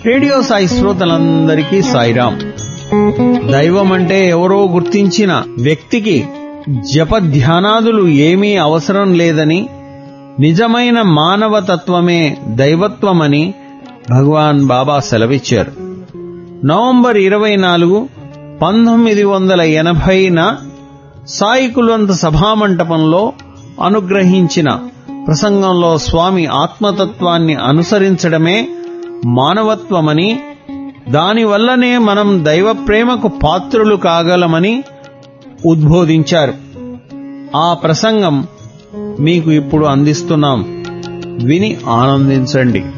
radio Sai శ్రోతలందరికీ సాయిరాం దైవం అంటే ఎవరో గుర్తించిన వ్యక్తికి జపధ్యానాదులు ఏమీ అవసరం లేదని నిజమైన మానవతత్వమే దైవత్వమని భగవాన్ బాబా సెలవిచ్చారు నవంబర్ ఇరవై నాలుగు పంతొమ్మిది వందల ఎనభైన సాయి కుల్వంత సభామంటపంలో అనుగ్రహించిన ప్రసంగంలో స్వామి ఆత్మతత్వాన్ని అనుసరించడమే మానవత్వమని దానివల్లనే మనం దైవ ప్రేమకు పాత్రులు కాగలమని ఉద్బోధించారు ఆ ప్రసంగం మీకు ఇప్పుడు అందిస్తున్నాం విని ఆనందించండి